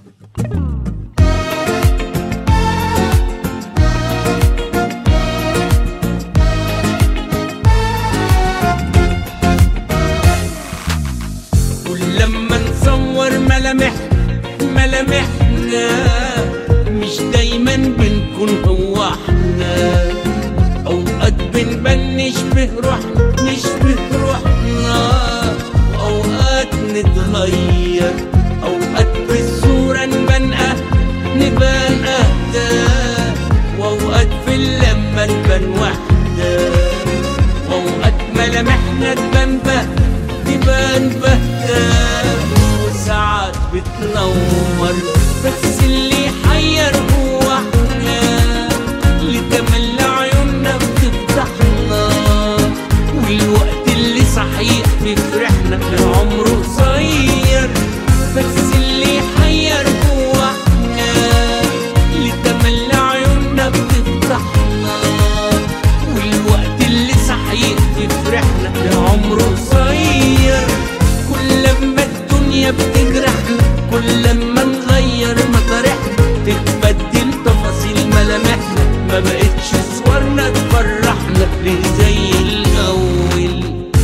كل لما نصور ملامح ملامحنا مش دايما بنكون هو احنا اوقات بنبان نشبه روحنا نشبه روحنا واوقات نتغير اوقات في الصورة نبان أه- نبان اهدى واوقات في اللمة نبان وحدة واوقات ملامحنا تبان بهتة تبان بهتة وساعات بتنور بس اللي يحير هو احنا اللي تملى عيوننا بتفتحنا والوقت اللي صحيح في فرحنا عمره قصير بس اللي يحير هو احنا اللي تملى عيوننا بتفتحنا والوقت اللي صحيح في فرحنا عمره قصير كل لما الدنيا بتجرحنا كل لما نغير مطارحنا تتبدل تفاصيل ملامحنا ما بقتش صورنا تفرحنا ليه زي الاول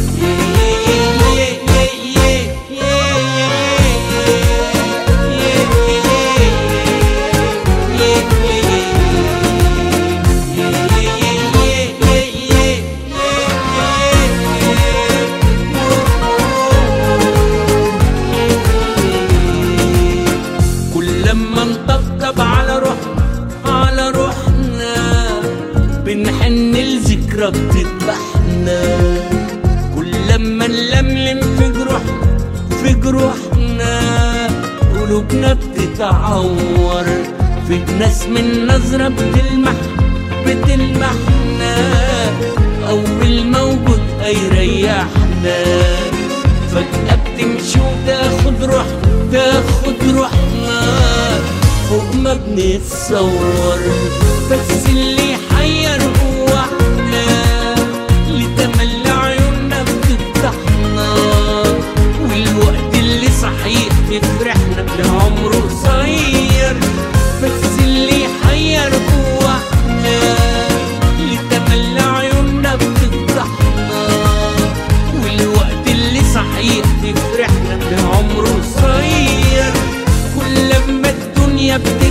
كل لما نطبطب على روحنا على روحنا بنحن لذكرى بتذبحنا كل لما نلملم في جروحنا في جروحنا قلوبنا بتتعور في ناس من نظرة بتلمح بتلمحنا أول موجود هيريحنا فجأة بتمشي وتاخد روحنا تاخد روحنا فوق ما بنتصور بس اللي يحير هو احنا اللي تملى عيوننا بتفتحنا والوقت اللي صحيح في فرحنا لعمره قصير بس اللي يحير هو احنا اللي تملى عيوننا بتفتحنا والوقت اللي صحيح في فرحنا عمره قصير كل لما الدنيا بت